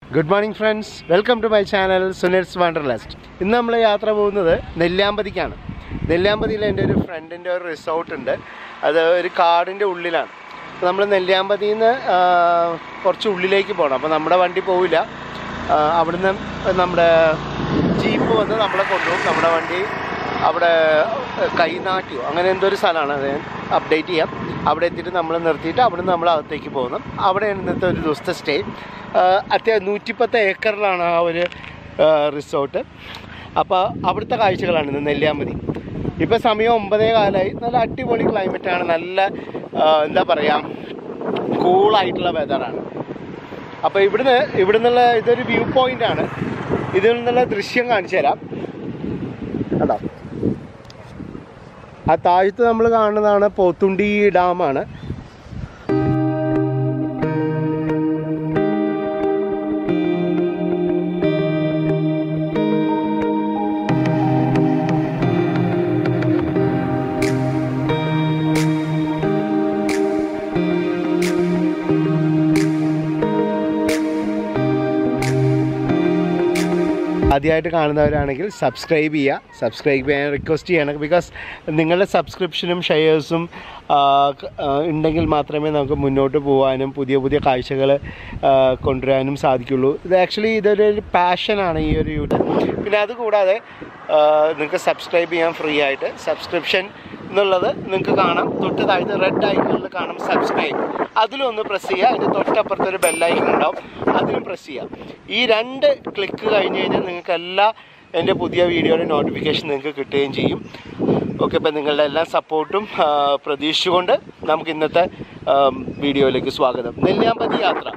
Good morning friends welcome to my channel Sunil's wanderlust ഇന്ന് നമ്മൾ യാത്ര പോകുന്നത് നെല്ലിയാമ്പതിക്കാണ് നെല്ലിയാമ്പതിയിൽ എൻ്റെ ഒരു ഫ്രണ്ടിൻ്റെ ഒരു റിസോർട്ട് ഉണ്ട് അത് ഒരു കാടിൻ്റെ ഉള്ളിലാണ് നമ്മൾ നെല്ലിയാമ്പതിയിൽ നിന്ന് കുറച്ച് ഉള്ളിലേക്ക് പോകണം അപ്പോൾ നമ്മുടെ വണ്ടി പോവില്ല ആ, അവിടുന്ന് നമ്മുടെ ജീപ്പ് വന്ന് നമ്മളെ കൊണ്ടുപോകും നമ്മുടെ വണ്ടി അവിടെ കൈനാട്ടിയോ അങ്ങനെ എന്തോ ഒരു സ്ഥലമാണ് അത് അപ്ഡേറ്റ് ചെയ്യാം അവിടെ എത്തിയിട്ട് നമ്മൾ നിർത്തിയിട്ട് അവിടെ നിന്ന് നമ്മൾ അകത്തേക്ക് പോകണം അവിടെയാണ് ഇന്നത്തെ ഒരു ദിവസത്തെ സ്റ്റേ അത്യാവശ്യം നൂറ്റിപ്പത്ത് ഏക്കറിലാണ് ആ ഒരു റിസോർട്ട് അപ്പോൾ അവിടുത്തെ കാഴ്ചകളാണ് ഇന്ന് നെല്ലിയാമ്പതി ഇപ്പോൾ സമയം ഒമ്പതേ കാലമായി നല്ല അടിപൊളി ക്ലൈമറ്റാണ് നല്ല ആ, എന്താ പറയുക കൂളായിട്ടുള്ള വെതറാണ് അപ്പോൾ ഇവിടുന്ന് ഇവിടുന്നുള്ള ഇതൊരു വ്യൂ പോയിന്റ് ആണ് ഇതിൽ നിന്നുള്ള ദൃശ്യം കാണിച്ചു തരാം കണ്ടോ ആ താഴത്ത് നമ്മൾ കാണുന്നതാണ് പോത്തുണ്ടി ഡാമാണ് ആദ്യമായിട്ട് കാണുന്നവരാണെങ്കിൽ സബ്സ്ക്രൈബ് ചെയ്യുക സബ്സ്ക്രൈബ് ചെയ്യാൻ റിക്വസ്റ്റ് ചെയ്യണം ബിക്കോസ് നിങ്ങളുടെ സബ്സ്ക്രിപ്ഷനും ഷെയർസും ഉണ്ടെങ്കിൽ മാത്രമേ നമുക്ക് മുന്നോട്ട് പോകാനും പുതിയ പുതിയ കാഴ്ചകൾ കൊണ്ടുവരാനും സാധിക്കുള്ളൂ ഇത് ആക്ച്വലി ഇതൊരു ഒരു പാഷനാണ് ഈ ഒരു യൂട്യൂബ് പിന്നെ അതുകൂടാതെ നിങ്ങൾക്ക് സബ്സ്ക്രൈബ് ചെയ്യാൻ ഫ്രീ ആയിട്ട് സബ്സ്ക്രിപ്ഷൻ എന്നുള്ളത് നിങ്ങൾക്ക് കാണാം തൊട്ട് താഴത്ത് റെഡ് ഐക്കണിൽ കാണും സബ്സ്ക്രൈബ് അതിലൊന്ന് പ്രസ് ചെയ്യുക അതിൻ്റെ തൊട്ടപ്പുറത്ത് ഒരു ബെല്ലൈക്കൺ ഉണ്ടാവും അതിലും പ്രസ് ചെയ്യുക ഈ രണ്ട് ക്ലിക്ക് കഴിഞ്ഞ് കഴിഞ്ഞാൽ നിങ്ങൾക്ക് എല്ലാ എൻ്റെ പുതിയ വീഡിയോയുടെ നോട്ടിഫിക്കേഷൻ നിങ്ങൾക്ക് കിട്ടുകയും ചെയ്യും ഓക്കെ ഇപ്പം നിങ്ങളുടെ എല്ലാ സപ്പോർട്ടും പ്രതീക്ഷിച്ചുകൊണ്ട് നമുക്ക് ഇന്നത്തെ ആം, വീഡിയോയിലേക്ക് സ്വാഗതം നെല്ലിയാമ്പതി യാത്ര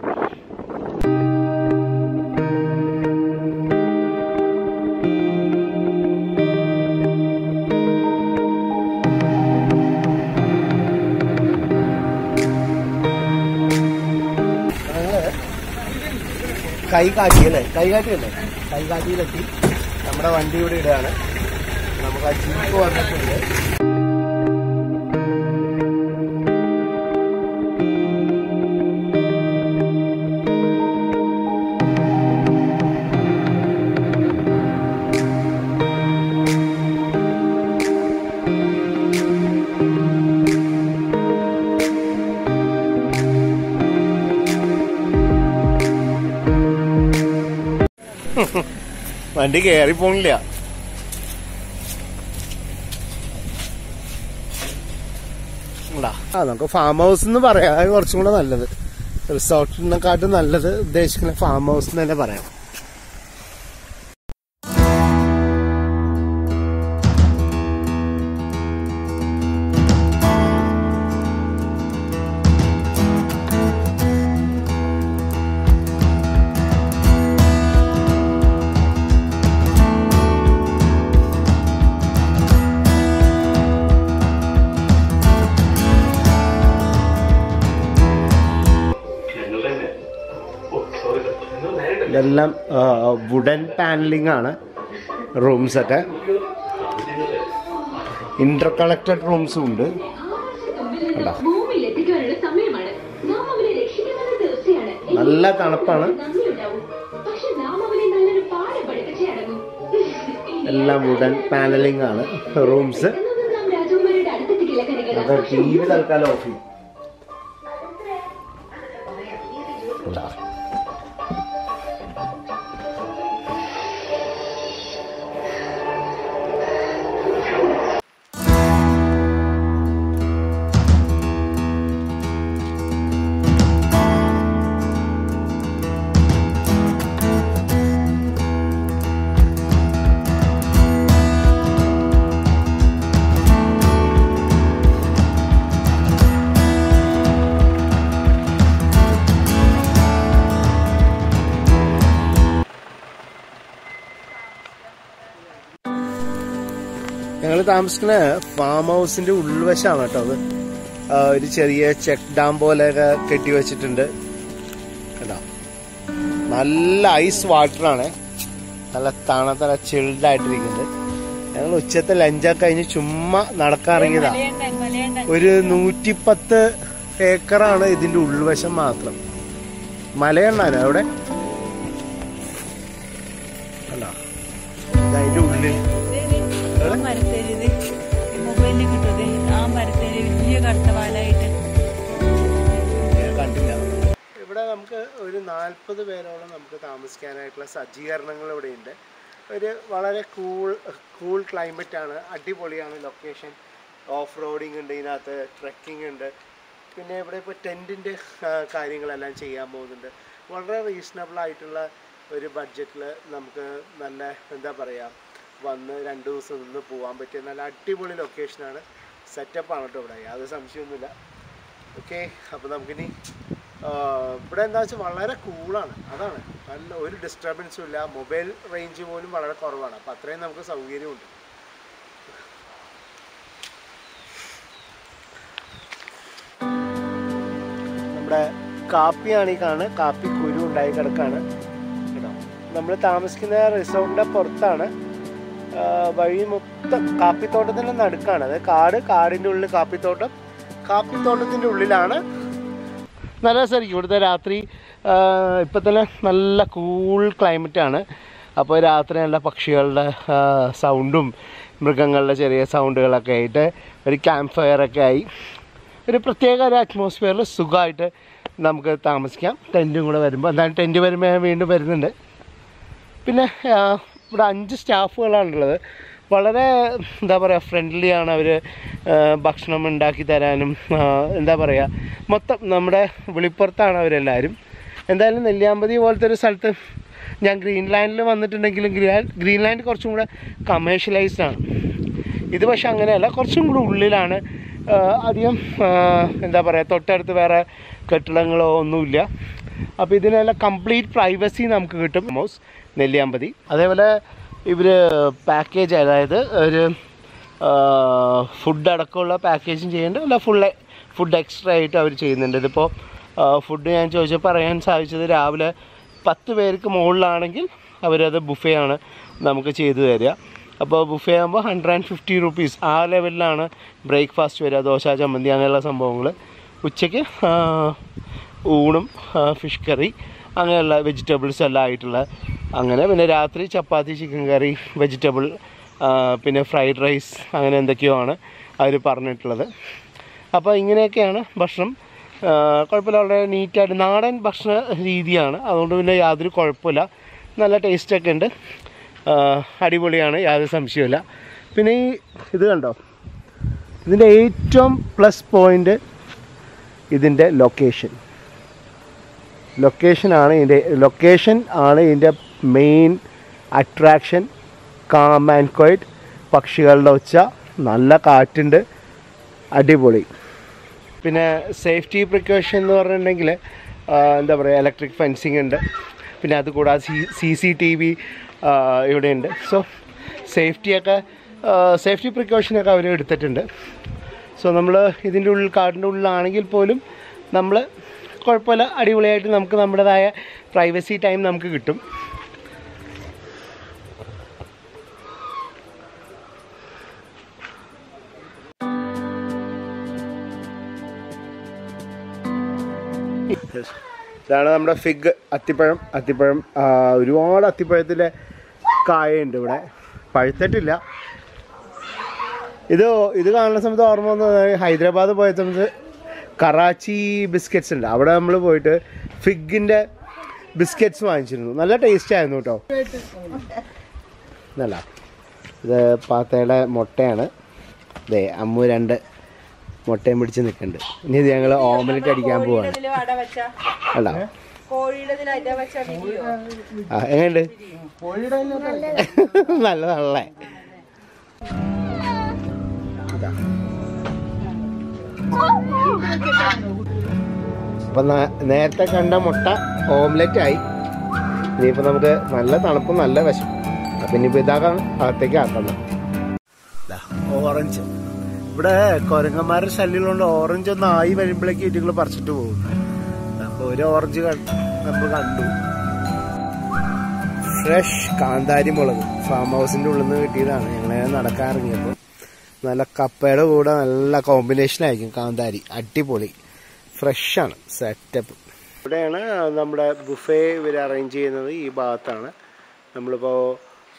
കൈകാട്ടി അല്ലേ കൈകാട്ടി അല്ലേ കൈകാട്ടിയിലെത്തി നമ്മുടെ വണ്ടി ഇവിടെ ഇടുകയാണ് നമുക്ക് ആ ജീപ്പ് വന്നിട്ടുണ്ട് വണ്ടി കയറി പോണില്ല ഉണ്ടാ. ആ നമുക്ക് ഫാം ഹൗസ് എന്ന് പറയാം അത് കുറച്ചും കൂടെ നല്ലത് റിസോർട്ടിനെക്കാട്ടും നല്ലത് ഉദ്ദേശിക്കുന്ന ഫാം ഹൗസ് എന്ന് തന്നെ പറയാം ഇതെല്ലാം വുഡൻ പാനലിംഗ് ആണ് റൂംസ് ഒക്കെ ഇന്റർ കണക്റ്റഡ് റൂംസും ഉണ്ട് കണ്ടോ? ഭൂമിയിൽ എത്തിക്കാനുള്ള സമയമാണ് നാം അവനെ രക്ഷിക്കുന്നത് തീർച്ചയാണ് നല്ല തണുപ്പാണ് നന്ദിയുണ്ടാവും പക്ഷെ നാം അവനെ നല്ലൊരു പാഠം പഠിപ്പിച്ചേ അടങ്ങും എല്ലാം വുഡൻ പാനലിംഗ് ആണ് റൂംസ് പെട്ടെന്നൊന്നും നാം രാജകുമാരിയുടെ അടുത്തെത്തിക്കില്ല കനികത അത് ടി വി തൽക്കാലം ഓഫ് ചെയ്യും കണ്ടോ? ഞങ്ങൾ താമസിക്കുന്ന ഫാം ഹൗസിന്റെ ഉൾവശമാണ് കേട്ടോ അത് ആ, ഒരു ചെറിയ ചെക്ക് ഡാം പോലെയൊക്കെ കെട്ടി വെച്ചിട്ടുണ്ട് കേട്ടോ നല്ല ഐസ് വാട്ടറാണ് നല്ല തണുത്ത നല്ല ചിൽഡ് ആയിട്ടിരിക്കുന്നത് ഞങ്ങൾ ഉച്ചത്തെ ലഞ്ചൊക്കെ കഴിഞ്ഞ് ചുമ്മാ നടക്കാറിങ്ങിയതാ ഒരു നൂറ്റിപ്പത്ത് ഏക്കറാണ് ഇതിന്റെ ഉൾവശം മാത്രം മലയെണ്ണാനോ അവിടെ കണ്ടോ അതിൻ്റെ ഉള്ളിൽ ആ മരത്തേരി ഇത് ഈ മൊബൈലിൽ കിട്ടുന്നത് ആ മരത്തേരി വലിയ കറുത്ത വാലായിട്ട് ഞാൻ കണ്ടില്ല ഇവിടെ നമുക്ക് ഒരു നാൽപ്പത് പേരോളം നമുക്ക് താമസിക്കാനായിട്ടുള്ള സജ്ജീകരണങ്ങൾ ഇവിടെ ഉണ്ട് ഒരു വളരെ കൂൾ കൂൾ ക്ലൈമറ്റ് ആണ് അടിപൊളിയാണ് ലൊക്കേഷൻ ഓഫ് റോഡിങ് ഉണ്ട് ഇതിനകത്ത് ട്രെക്കിംഗ് ഉണ്ട് പിന്നെ ഇവിടെ ഇപ്പോൾ ടെൻറ്റിൻ്റെ കാര്യങ്ങളെല്ലാം ചെയ്യാൻ പോകുന്നുണ്ട് വളരെ റീസണബിൾ ആയിട്ടുള്ള ഒരു ബഡ്ജറ്റിൽ നമുക്ക് നല്ല എന്താ പറയുക വന്ന് രണ്ട് ദിവസം നിന്ന് പോകാൻ പറ്റിയ നല്ല അടിപൊളി ലൊക്കേഷനാണ് സെറ്റപ്പാണ് കേട്ടോ ഇവിടെ യാതൊരു സംശയമൊന്നുമില്ല ഓക്കെ അപ്പോൾ നമുക്കിനി ആ, ഇവിടെ എന്താ വെച്ചാൽ വളരെ കൂളാണ് അതാണ് നല്ല ഒരു ഡിസ്റ്റർബൻസും ഇല്ല മൊബൈൽ റേഞ്ച് പോലും വളരെ കുറവാണ് അപ്പോൾ അത്രയും നമുക്ക് സൗകര്യമുണ്ട് നമ്മുടെ കാപ്പിയാണ് ഈ കാണുന്നത് കാപ്പി കുരു ഉണ്ടായി കിടക്കാണ് കേട്ടോ നമ്മൾ താമസിക്കുന്ന റിസോർട്ടിൻ്റെ പുറത്താണ് ആ, വഴി മൊത്തം കാപ്പിത്തോട്ടത്തിൻ്റെ നടുക്കാണ് അത് കാട് കാടിൻ്റെ ഉള്ളിൽ കാപ്പിത്തോട്ടം കാപ്പിത്തോട്ടത്തിൻ്റെ ഉള്ളിലാണ് നല്ല രസമായിരിക്കും ഇവിടുത്തെ രാത്രി ഇപ്പം തന്നെ നല്ല കൂൾ ക്ലൈമറ്റാണ് അപ്പോൾ രാത്രി നല്ല പക്ഷികളുടെ ആ, സൗണ്ടും മൃഗങ്ങളുടെ ചെറിയ സൗണ്ടുകളൊക്കെ ആയിട്ട് ഒരു ക്യാമ്പ് ഫയറൊക്കെ ആയി ഒരു പ്രത്യേക ഒരു അറ്റ്മോസ്ഫിയറിൽ സുഖമായിട്ട് നമുക്ക് താമസിക്കാം ടെൻറ്റും കൂടെ വരുമ്പോൾ എന്തായാലും ടെൻറ്റ് വരുമ്പോൾ ഞാൻ വീണ്ടും വരുന്നുണ്ട് പിന്നെ ആ, ഇവിടെ അഞ്ച് സ്റ്റാഫുകളാണുള്ളത് വളരെ എന്താ പറയുക ഫ്രണ്ട്ലി ആണ് അവർ ഭക്ഷണം ഉണ്ടാക്കി തരാനും ആ, എന്താ പറയുക മൊത്തം നമ്മുടെ വിളിപ്പുറത്താണ് അവരെല്ലാവരും എന്തായാലും നെല്ലിയാമ്പതി പോലത്തെ ഒരു സ്ഥലത്ത് ഞാൻ ഗ്രീൻലാൻഡിൽ വന്നിട്ടുണ്ടെങ്കിലും ഗ്രീൻ ഗ്രീൻലാൻഡ് കുറച്ചും കൂടെ കമേഴ്ഷ്യലൈസ്ഡ് ആണ് ഇത് പക്ഷെ അങ്ങനെയല്ല കുറച്ചും കൂടെ ഉള്ളിലാണ് ആ, അധികം ആ, എന്താ പറയുക തൊട്ടടുത്ത് വേറെ കെട്ടിടങ്ങളോ ഒന്നുമില്ല അപ്പോൾ ഇതിനെല്ലാം കംപ്ലീറ്റ് പ്രൈവസി നമുക്ക് കിട്ടും മോസ് നെല്ലിയാമ്പതി അതേപോലെ ഇവർ പാക്കേജ് അതായത് ഒരു ഫുഡ് അടക്കമുള്ള പാക്കേജിങ് ചെയ്യുന്നുണ്ട് അല്ല ഫുൾ ഫുഡ് എക്സ്ട്രാ ആയിട്ട് അവർ ചെയ്യുന്നുണ്ട് ഇതിപ്പോൾ ഫുഡ് ഞാൻ ചോദിച്ചപ്പോൾ പറയാൻ സാധിച്ചത് രാവിലെ പത്ത് പേർക്ക് മുകളിലാണെങ്കിൽ അവരത് ബുഫേ ആണ് നമുക്ക് ചെയ്തു തരിക അപ്പോൾ ബുഫേ ആകുമ്പോൾ ഹൺഡ്രഡ് ആൻഡ് ഫിഫ്റ്റി റുപ്പീസ് ആ ലെവലിലാണ് ബ്രേക്ക്ഫാസ്റ്റ് വരിക ദോശ ചമ്മന്തി അങ്ങനെയുള്ള സംഭവങ്ങൾ ഉച്ചയ്ക്ക് ആ, ഊണും ഫിഷ് കറി അങ്ങനെയുള്ള വെജിറ്റബിൾസ് എല്ലാം ആയിട്ടുള്ള അങ്ങനെ പിന്നെ രാത്രി ചപ്പാത്തി ചിക്കൻ കറി വെജിറ്റബിൾ പിന്നെ ഫ്രൈഡ് റൈസ് അങ്ങനെ എന്തൊക്കെയോ ആണ് അവർ പറഞ്ഞിട്ടുള്ളത് അപ്പോൾ ഇങ്ങനെയൊക്കെയാണ് ഭക്ഷണം ആ, കുഴപ്പമില്ല വളരെ നീറ്റായിട്ട് നാടൻ ഭക്ഷണ രീതിയാണ് അതുകൊണ്ട് പിന്നെ യാതൊരു കുഴപ്പമില്ല നല്ല ടേസ്റ്റൊക്കെ ഉണ്ട് ആ, അടിപൊളിയാണ് യാതൊരു സംശയമില്ല പിന്നെ ഈ ഇത് കണ്ടോ ഇതിൻ്റെ ഏറ്റവും പ്ലസ് പോയിൻ്റ് ഇതിൻ്റെ ലൊക്കേഷൻ ലൊക്കേഷനാണ് ഇതിൻ്റെ ലൊക്കേഷൻ ആണ് ഇതിൻ്റെ main attraction calm and quiet പക്ഷികളുടെ ഒച്ച നല്ല കാറ്റുണ്ട് അടിപൊളി പിന്നെ സേഫ്റ്റി പ്രിക്കോഷൻ എന്ന് പറഞ്ഞിട്ടുണ്ടെങ്കിൽ എന്താ പറയുക ഇലക്ട്രിക് ഫെൻസിങ് ഉണ്ട് പിന്നെ അതുകൂടാതെ C C C T V ഇവിടെയുണ്ട് സോ സേഫ്റ്റിയൊക്കെ സേഫ്റ്റി പ്രിക്കോഷനൊക്കെ അവർ എടുത്തിട്ടുണ്ട് സോ നമ്മൾ ഇതിൻ്റെ ഉള്ളിൽ കാടിൻ്റെ ഉള്ളിലാണെങ്കിൽ പോലും നമ്മൾ കുഴപ്പമില്ല അടിപൊളിയായിട്ട് നമുക്ക് നമ്മുടേതായ പ്രൈവസി ടൈം നമുക്ക് കിട്ടും ഇതാണ് നമ്മുടെ ഫിഗ് അത്തിപ്പഴം അത്തിപ്പഴം ആ, ഒരുപാട് അത്തിപ്പഴത്തിലെ കായുണ്ട് ഇവിടെ പഴുത്തിട്ടില്ല ഇത് ഇത് കാണുന്ന സമയത്ത് ഓർമ്മ വന്നത് ഹൈദരാബാദ് പോയ സമയത്ത് കറാച്ചി ബിസ്ക്കറ്റ്സ് ഉണ്ട് അവിടെ നമ്മൾ പോയിട്ട് ഫിഗിൻ്റെ ബിസ്ക്കറ്റ്സ് വാങ്ങിച്ചിരുന്നു നല്ല ടേസ്റ്റ് ആയിരുന്നു കേട്ടോ നല്ല ഇത് പാത്തയുടെ മുട്ടയാണ് ദേ അമ്മു രണ്ട് മുട്ടയും പിടിച്ച് നിൽക്കുന്നുണ്ട് ഇനി ഇത് ഞങ്ങൾ ഓംലെറ്റ് അടിക്കാൻ പോവാണ് അട വെച്ച അല്ല കോഴിയുടെ അട വെച്ച വീഡിയോ ആ എങ്ങനെയുണ്ട് നല്ലതാണല്ലേ ഇതാ. അപ്പൊ ന- നേരത്തെ കണ്ട മുട്ട ഓംലെറ്റ് ആയി ഇനിയിപ്പോ നമുക്ക് നല്ല തണുപ്പും നല്ല വശം അപ്പൊ ഇനിയിപ്പോ ഇതാക്കാൻ അകത്തേക്ക് ആക്കണം ഓറഞ്ച് ഇവിടെ കൊരങ്ങന്മാരുടെ ശല്യമുള്ളതുകൊണ്ട് ഓറഞ്ച് ഒന്ന് ആയി വരുമ്പോഴേക്ക് ഇറ്റുകൾ പറിച്ചിട്ട് പോകും അപ്പൊ ഒരു ഓറഞ്ച് നമ്മൾ കണ്ടു ഫ്രഷ് കാന്താരി മുളക് ഫാം ഹൗസിന്റെ ഉള്ളിൽ നിന്ന് കിട്ടിയതാണ് ഞങ്ങളെ നടക്കാൻ ഇറങ്ങിയപ്പോൾ നല്ല കപ്പയുടെ കൂടെ നല്ല കോമ്പിനേഷൻ ആയിരിക്കും കാന്താരി അടിപൊളി ഫ്രഷാണ് സെറ്റപ്പ് ഇവിടെയാണ് നമ്മുടെ ബുഫേ ഇവർ അറേഞ്ച് ചെയ്യുന്നത് ഈ ഭാഗത്താണ് നമ്മളിപ്പോൾ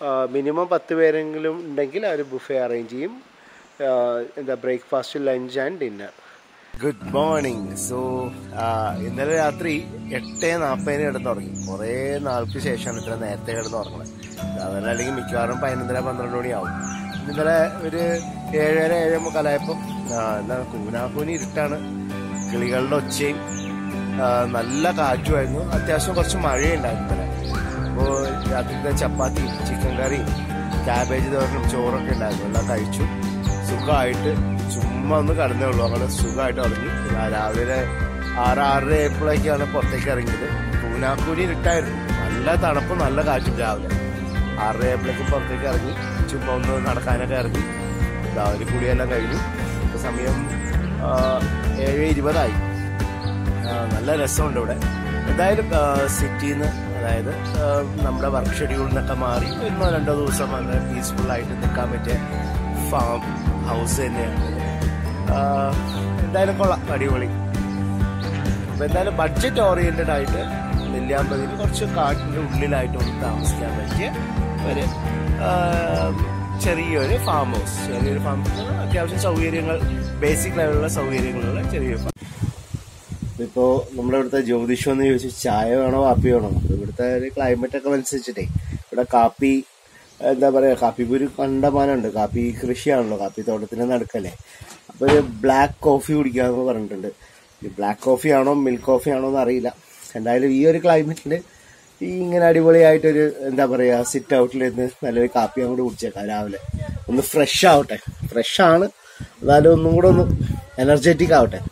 മിനിമം പത്ത് പേരെങ്കിലും ഉണ്ടെങ്കിൽ അവർ ബുഫേ അറേഞ്ച് ചെയ്യും ആ, എന്താ breakfast lunch and dinner good morning so ഇന്നലെ രാത്രി എട്ട് നാൽപ്പതിന് കിടന്നുറങ്ങി കുറേ നാൾക്ക് ശേഷമാണ് ഇത്ര നേരത്തെ കിടന്നുറങ്ങുന്നത് സാധാരണ അല്ലെങ്കിൽ മിക്കവാറും പതിനൊന്നര പന്ത്രണ്ട് മണിയാവും ഇന്നലെ ഒരു ഏഴര ഏഴേ മുക്കാലായപ്പോൾ എന്താ കൂനാക്കൂനി ഇരുട്ടാണ് കിളികളുടെ ഒച്ചയും ആ, നല്ല കാറ്റുമായിരുന്നു അത്യാവശ്യം കുറച്ച് മഴയുണ്ടായിരുന്നു ഇന്നലെ അപ്പോൾ രാത്രിത്തെ ചപ്പാത്തി ചിക്കൻ കറി ക്യാബേജ് തോരനും ചോറൊക്കെ ഉണ്ടായിരുന്നു എല്ലാം കഴിച്ചു സുഖമായിട്ട് ചുമ്മാ ഒന്ന് കടന്നേ ഉള്ളൂ അങ്ങനെ സുഖമായിട്ട് ഉറങ്ങി രാ- രാവിലെ ആറ് ആറര ആയപ്പോഴേക്കാണ് പുറത്തേക്ക് ഇറങ്ങിയത് കൂനാക്കൂനി ഇരുട്ടായിരുന്നു നല്ല തണുപ്പും നല്ല കാറ്റും രാവിലെ ആറര ആയപ്പോഴേക്കും പുറത്തേക്ക് ഇറങ്ങി ചുമ്മാ ഒന്ന് നടക്കാനൊക്കെ ഇറങ്ങി രാവിലെ കൂടിയെല്ലാം കഴിഞ്ഞു ഇപ്പൊ സമയം ആ, ഏഴ് ഇരുപതായി ആ, നല്ല രസമുണ്ട് ഇവിടെ എന്തായാലും സിറ്റിയിൽ നിന്ന് അതായത് ആ, നമ്മുടെ വർക്ക് ഷെഡ്യൂളിൽ നിന്നൊക്കെ മാറി ഒന്നോ രണ്ടോ ദിവസം നല്ല പീസ്ഫുൾ ആയിട്ട് നിൽക്കാൻ പറ്റിയ ഫാം ഹൗസ് തന്നെയാണ് ആ, എന്തായാലും കൊള്ളാം അടിപൊളി അപ്പൊ എന്തായാലും ബഡ്ജറ്റ് ഓറിയന്റഡ് ആയിട്ട് നെല്ലിയാമ്പതിയിൽ കുറച്ച് കാട്ടിന്റെ ഉള്ളിലായിട്ട് ഒന്ന് താമസിക്കാൻ പറ്റിയ ഒരു ആ, ചെറിയൊരു ഫാം ഹൗസ് ചെറിയൊരു ഫാം ഹൗസ് അത്യാവശ്യം സൗകര്യങ്ങൾ ബേസിക് ലെവലിലുള്ള സൗകര്യങ്ങളുള്ള ചെറിയൊരു ഫാം ഇപ്പോ നമ്മുടെ ഇവിടുത്തെ ജ്യോതിഷം എന്ന് ചോദിച്ചു ചായ വേണോ കാപ്പി വേണോ അപ്പൊ ഇവിടുത്തെ ഒരു ക്ലൈമറ്റ് ഒക്കെ അനുസരിച്ചിട്ടേ ഇവിടെ കാപ്പി എന്താ പറയാ കാപ്പിപ്പൊരു കണ്ടമാനമുണ്ട് കാപ്പി കൃഷിയാണല്ലോ കാപ്പി തോട്ടത്തിന്റെ നടുക്കല്ലേ അപ്പൊ ഒരു ബ്ലാക്ക് കോഫി കുടിക്കാന്ന് പറഞ്ഞിട്ടുണ്ട് ഈ ബ്ലാക്ക് കോഫി ആണോ മിൽക്ക് കോഫി ആണോ എന്ന് അറിയില്ല എന്തായാലും ഈ ഒരു ക്ലൈമറ്റിൽ ഈ ഇങ്ങനെ അടിപൊളിയായിട്ടൊരു എന്താ പറയാ സിറ്റ് ഔട്ടിൽ നിന്ന് നല്ലൊരു കാപ്പി അങ്ങോട്ട് കുടിച്ചേക്കാം രാവിലെ ഒന്ന് ഫ്രഷ് ആവട്ടെ ഫ്രഷ് ആണ് എന്നാലും ഒന്നും കൂടെ ഒന്ന് എനർജറ്റിക് ആവട്ടെ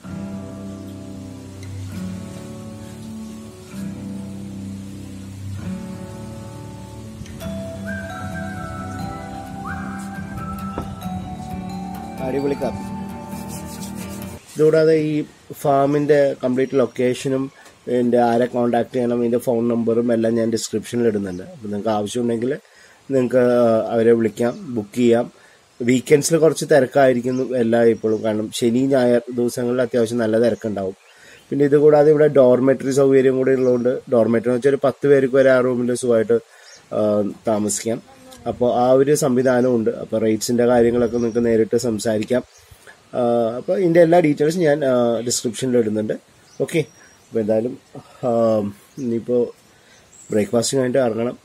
അടിപൊളി കാപ്പി ഇതുകൂടാതെ ഈ ഫാമിന്റെ കംപ്ലീറ്റ് ലൊക്കേഷനും ഇതിന്റെ ആരെ കോൺടാക്ട് ചെയ്യണം ഇതിന്റെ ഫോൺ നമ്പറും എല്ലാം ഞാൻ ഡിസ്ക്രിപ്ഷനിൽ ഇടുന്നുണ്ട് അപ്പം നിങ്ങൾക്ക് ആവശ്യമുണ്ടെങ്കിൽ നിങ്ങൾക്ക് അവരെ വിളിക്കാം ബുക്ക് ചെയ്യാം വീക്കെൻഡ്സിൽ കുറച്ച് തിരക്കായിരിക്കും എല്ലാ ഇപ്പോഴും കാരണം ശനി ഞായർ ദിവസങ്ങളിൽ അത്യാവശ്യം നല്ല തിരക്കുണ്ടാവും പിന്നെ ഇത് കൂടാതെ ഇവിടെ ഡോർമെറ്ററി സൗകര്യം കൂടി ഉള്ളതുകൊണ്ട് ഡോർമെറ്ററി എന്ന് വെച്ചാൽ ഒരു പത്ത് പേർക്ക് വരെ ആ റൂമിൽ സുഖമായിട്ട് ആ, താമസിക്കാം അപ്പോൾ ആ ഒരു സംവിധാനവും ഉണ്ട് അപ്പോൾ റേറ്റ്സിന്റെ കാര്യങ്ങളൊക്കെ നിങ്ങൾക്ക് നേരിട്ട് സംസാരിക്കാം അപ്പോൾ ഇതിന്റെ എല്ലാ ഡീറ്റെയിൽസും ഞാൻ ഡിസ്ക്രിപ്ഷനിൽ ഇടുന്നുണ്ട് ഓക്കെ അപ്പോൾ എന്തായാലും ആ, ഇനിയിപ്പോൾ ബ്രേക്ക്ഫാസ്റ്റ് കഴിഞ്ഞിട്ട് ഇറങ്ങണം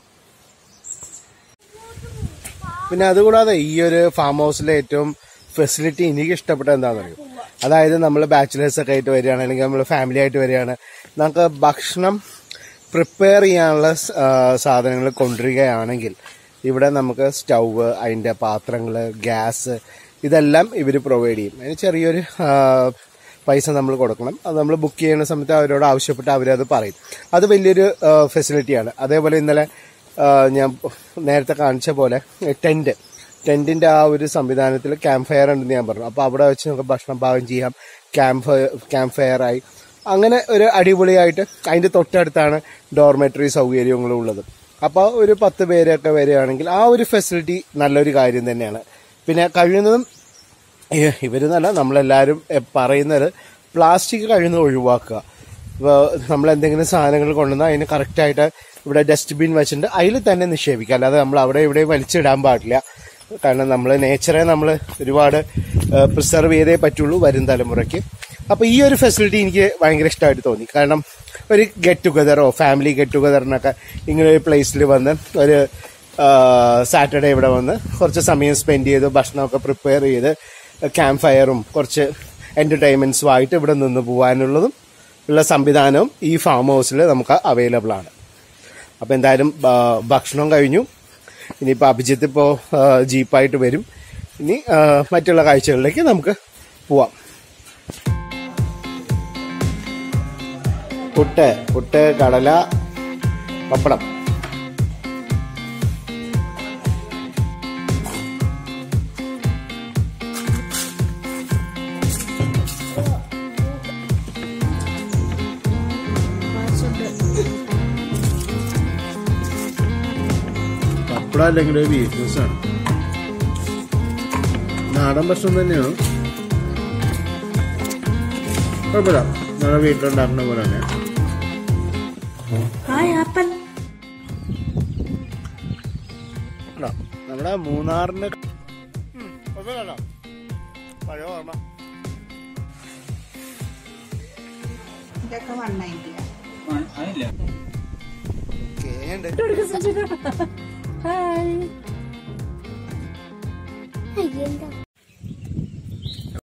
പിന്നെ അതുകൂടാതെ ഈ ഒരു ഫാം ഹൗസിലെ ഏറ്റവും ഫെസിലിറ്റി എനിക്ക് ഇഷ്ടപ്പെട്ട എന്താണെന്ന് അറിയും അതായത് നമ്മൾ ബാച്ചിലേഴ്സ് ഒക്കെ ആയിട്ട് വരികയാണ് അല്ലെങ്കിൽ നമ്മൾ ഫാമിലി ആയിട്ട് വരികയാണ് നമുക്ക് ഭക്ഷണം പ്രിപ്പയർ ചെയ്യാനുള്ള സാധനങ്ങൾ കൊണ്ടുവരികയാണെങ്കിൽ ഇവിടെ നമുക്ക് സ്റ്റൗവ് അതിൻ്റെ പാത്രങ്ങൾ ഗ്യാസ് ഇതെല്ലാം ഇവർ പ്രൊവൈഡ് ചെയ്യും അതിന് ചെറിയൊരു ആ, പൈസ നമ്മൾ കൊടുക്കണം അത് നമ്മൾ ബുക്ക് ചെയ്യുന്ന സമയത്ത് അവരോട് ആവശ്യപ്പെട്ട് അവരത് പറയും അത് വലിയൊരു ഫെസിലിറ്റിയാണ് അതേപോലെ ഇന്നലെ ആ, ഞാൻ നേരത്തെ കാണിച്ച പോലെ ടെന്റ് ടെന്റിന്റെ ആ ഒരു സംവിധാനത്തിൽ ക്യാമ്പ് ഫയർ ഉണ്ടെന്ന് ഞാൻ പറഞ്ഞു അപ്പോൾ അവിടെ വെച്ച് നമുക്ക് ഭക്ഷണം പാകം ചെയ്യാം ക്യാമ്പ് ക്യാമ്പ് ഫയർ ആയി അങ്ങനെ ഒരു അടിപൊളിയായിട്ട് അതിന്റെ തൊട്ടടുത്താണ് ഡോർമെറ്ററി സൗകര്യങ്ങളും ഉള്ളത് അപ്പോൾ ഒരു പത്ത് പേരൊക്കെ വരികയാണെങ്കിൽ ആ ഒരു ഫെസിലിറ്റി നല്ലൊരു കാര്യം തന്നെയാണ് പിന്നെ കഴിയുന്നതും ഏഹ് ഇവരെന്നല്ല നമ്മളെല്ലാവരും എ- പറയുന്നത് പ്ലാസ്റ്റിക് കഴിയുന്നത് ഒഴിവാക്കുക ഇപ്പോൾ നമ്മൾ എന്തെങ്കിലും സാധനങ്ങൾ കൊണ്ടുവന്നാൽ അതിന് കറക്റ്റായിട്ട് ഇവിടെ ഡസ്റ്റ്ബിൻ വെച്ചിട്ടുണ്ട് അതിൽ തന്നെ നിക്ഷേപിക്കുക അല്ലാതെ നമ്മൾ അവിടെ ഇവിടെ വലിച്ചിടാൻ പാടില്ല കാരണം നമ്മൾ നേച്ചറെ നമ്മൾ ഒരുപാട് പ്രിസർവ് ചെയ്തേ പറ്റുള്ളൂ വരും തലമുറയ്ക്ക് അപ്പോൾ ഈ ഒരു ഫെസിലിറ്റി എനിക്ക് ഭയങ്കര ഇഷ്ടമായിട്ട് തോന്നി കാരണം ഒരു ഗെറ്റ് ടുഗദറോ ഫാമിലി ഗെറ്റ് ടുഗദറിനൊക്കെ ഇങ്ങനെ ഒരു പ്ലേസിൽ വന്ന് ഒരു സാറ്റർഡേ ഇവിടെ വന്ന് കുറച്ച് സമയം സ്പെൻഡ് ചെയ്ത് ഭക്ഷണമൊക്കെ പ്രിപ്പയർ ചെയ്ത് ക്യാമ്പ് ഫയറും കുറച്ച് എന്റർടൈൻമെന്റ്സും ആയിട്ട് ഇവിടെ നിന്ന് പോകാനുള്ളതും ഉള്ള സംവിധാനവും ഈ ഫാം ഹൗസിൽ നമുക്ക് അവൈലബിൾ ആണ് അപ്പോൾ എന്തായാലും ആ, ഭക്ഷണം കഴിഞ്ഞു ഇനിയിപ്പോൾ അഭിജിത്ത് ഇപ്പോൾ ജീപ്പായിട്ട് വരും ഇനി ആ, മറ്റുള്ള കാഴ്ചകളിലേക്ക് നമുക്ക് പോവാം പുട്ട് പുട്ട് കടല പപ്പടം പപ്പടം അല്ലെങ്കിൽ ഒരു വീക്ക്നെസ് ആണ് നാടൻ ഭക്ഷണം തന്നെയാണ് കുഴപ്പമില്ല നമ്മുടെ വീട്ടിലുണ്ടാക്കുന്ന പോലെ തന്നെ ഹായ് ആപ്പൻ നമ്മുടെ മൂന്നാറിന് ഉം, കുഴപ്പമില്ലല്ലോ. പഴയ ഓർമ്മ ഇതൊക്കെ വൺ നയൻറ്റിയാണ് കേണ്ട് ഹായ് അയ്യന്താ